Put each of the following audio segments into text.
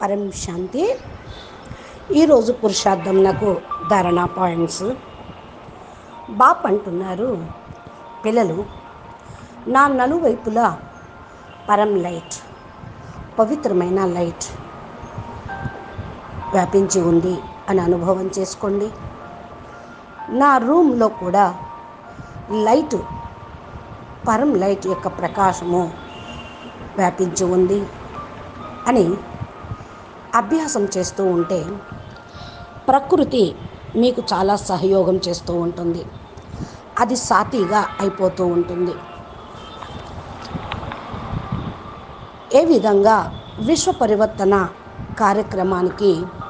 పరం శాంతి ఈరోజు పురుషార్థం నాకు ధారణ పాయింట్స్ బాప్ అంటున్నారు పిల్లలు నా నలువైపులా పరం లైట్ పవిత్రమైన లైట్ వ్యాపించి ఉంది అని అనుభవం చేసుకోండి నా రూమ్లో కూడా లైట్ పరం లైట్ యొక్క ప్రకాశము వ్యాపించి ఉంది అని అభ్యాసం చేస్తూ ఉంటే ప్రకృతి మీకు చాలా సహయోగం చేస్తూ ఉంటుంది అది సాతిగా అయిపోతూ ఉంటుంది ఏ విధంగా విశ్వ పరివర్తన కార్యక్రమానికి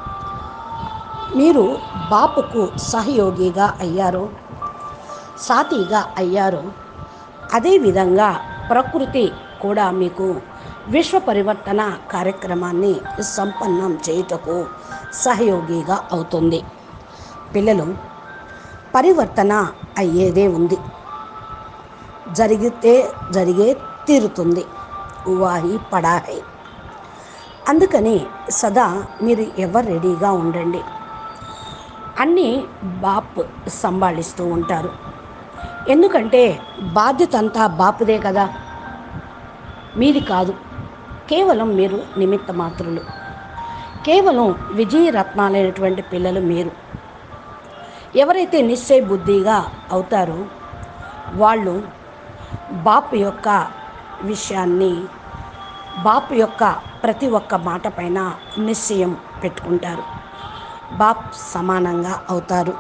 మీరు బాపుకు సహయోగిగా అయ్యారో సాతిగా అయ్యారో అదేవిధంగా ప్రకృతి కూడా మీకు విశ్వ పరివర్తన కార్యక్రమాన్ని సంపన్నం చేయుటకు సహయోగిగా అవుతుంది పిల్లలు పరివర్తన అయ్యేదే ఉంది జరిగితే జరిగే తీరుతుంది వాహి పడాహై అందుకని సదా మీరు ఎవరు రెడీగా ఉండండి అన్నీ బాప్ సంభాళిస్తూ ఉంటారు ఎందుకంటే బాధ్యత అంతా బాపుదే కదా మీది కాదు కేవలం మీరు నిమిత్త మాత్రులు కేవలం విజయరత్నాలైనటువంటి పిల్లలు మీరు ఎవరైతే నిశ్చయ బుద్ధిగా అవుతారో వాళ్ళు బాపు యొక్క విషయాన్ని బాపు యొక్క ప్రతి ఒక్క మాట పైన నిశ్చయం పెట్టుకుంటారు బాప్ సమానంగా అవుతారు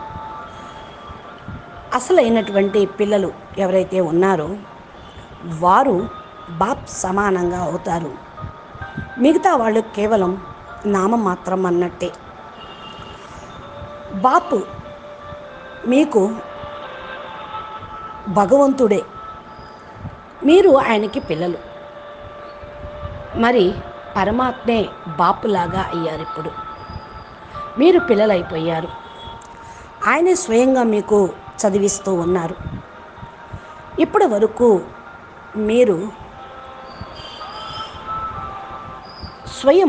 అసలైనటువంటి పిల్లలు ఎవరైతే ఉన్నారో వారు బాప్ సమానంగా అవుతారు మిగతా వాళ్ళు కేవలం నామమాత్రం అన్నట్టే బాపు మీకు భగవంతుడే మీరు ఆయనకి పిల్లలు మరి పరమాత్మే బాపులాగా అయ్యారు ఇప్పుడు మీరు పిల్లలైపోయారు ఆయనే స్వయంగా మీకు చదివిస్తూ ఉన్నారు ఇప్పటి వరకు మీరు స్వయం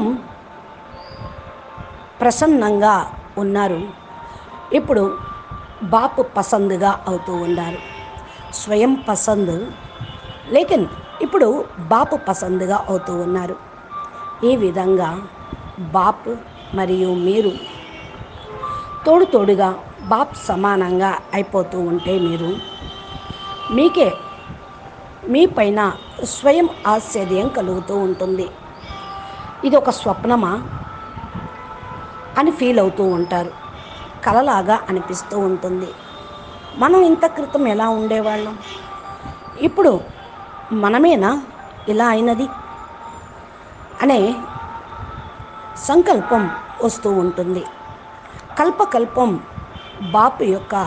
ప్రసన్నంగా ఉన్నారు ఇప్పుడు బాపు పసందుగా అవుతూ ఉన్నారు స్వయం పసంద్ లేకిన్ ఇప్పుడు బాపు పసందుగా అవుతూ ఉన్నారు ఈ విధంగా బాపు మరియు మీరు తోడు తోడుగా బాప్ సమానంగా అయిపోతూ ఉంటే మీరు మీకే మీ పైన స్వయం ఆశ్చర్యం కలుగుతూ ఉంటుంది ఇది ఒక స్వప్నమా అని ఫీల్ అవుతూ ఉంటారు కలలాగా అనిపిస్తూ ఉంటుంది మనం ఇంత క్రితం ఎలా ఉండేవాళ్ళం ఇప్పుడు మనమేనా ఇలా అయినది అనే సంకల్పం వస్తూ ఉంటుంది కల్పకల్పం బాపు యొక్క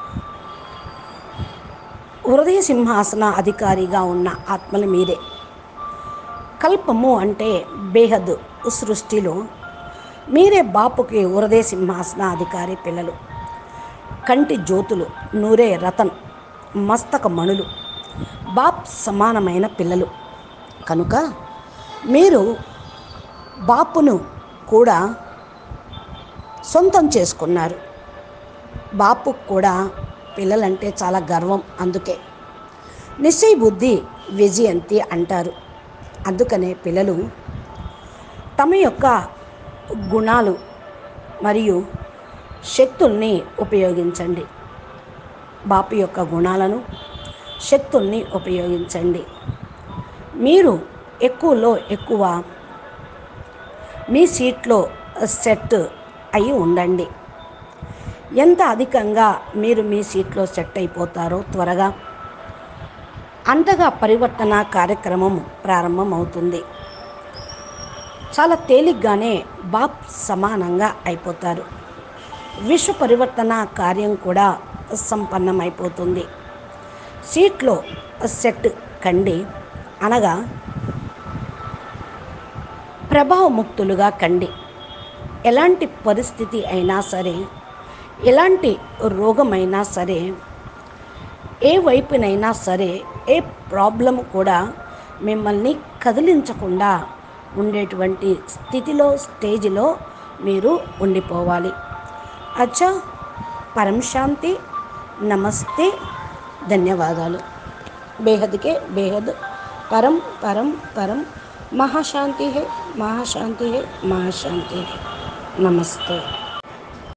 హృదయ సింహాసన అధికారిగా ఉన్న ఆత్మలు మీరే కల్పము అంటే బేహద్ సృష్టిలో మీరే బాపుకి హృదయ సింహాసన అధికారి పిల్లలు కంటి జ్యోతులు నూరే రతన్ మస్తక మణులు బాప్ సమానమైన పిల్లలు కనుక మీరు బాపును కూడా సొంతం చేసుకున్నారు బాపు కూడా పిల్లలంటే చాలా గర్వం అందుకే నిశ్చయ బుద్ధి విజయంతి అంటారు అందుకనే పిల్లలు తమ యొక్క గుణాలు మరియు శక్తుల్ని ఉపయోగించండి బాపు యొక్క గుణాలను శక్తుల్ని ఉపయోగించండి మీరు ఎక్కువలో ఎక్కువ మీ సీట్లో సెట్ అయి ఉండండి ఎంత అధికంగా మీరు మీ సీట్లో సెట్ అయిపోతారో త్వరగా అంతగా పరివర్తన కార్యక్రమం ప్రారంభం అవుతుంది చాలా తేలిగ్గానే బాప్ సమానంగా అయిపోతారు విశ్వ పరివర్తన కార్యం కూడా సంపన్నమైపోతుంది సీట్లో సెట్ కండి అనగా ప్రభావముక్తులుగా కండి ఎలాంటి పరిస్థితి అయినా సరే ఎలాంటి రోగమైనా సరే ఏ వైపునైనా సరే ఏ ప్రాబ్లం కూడా మిమ్మల్ని కదిలించకుండా ఉండేటువంటి స్థితిలో స్టేజ్లో మీరు ఉండిపోవాలి అచ్చా పరం శాంతి నమస్తే ధన్యవాదాలు బేహద్కే బేహద్ పరం పరం పరం మహాశాంతి హే మహాశాంతి హే మహాశాంతి హే నమస్తే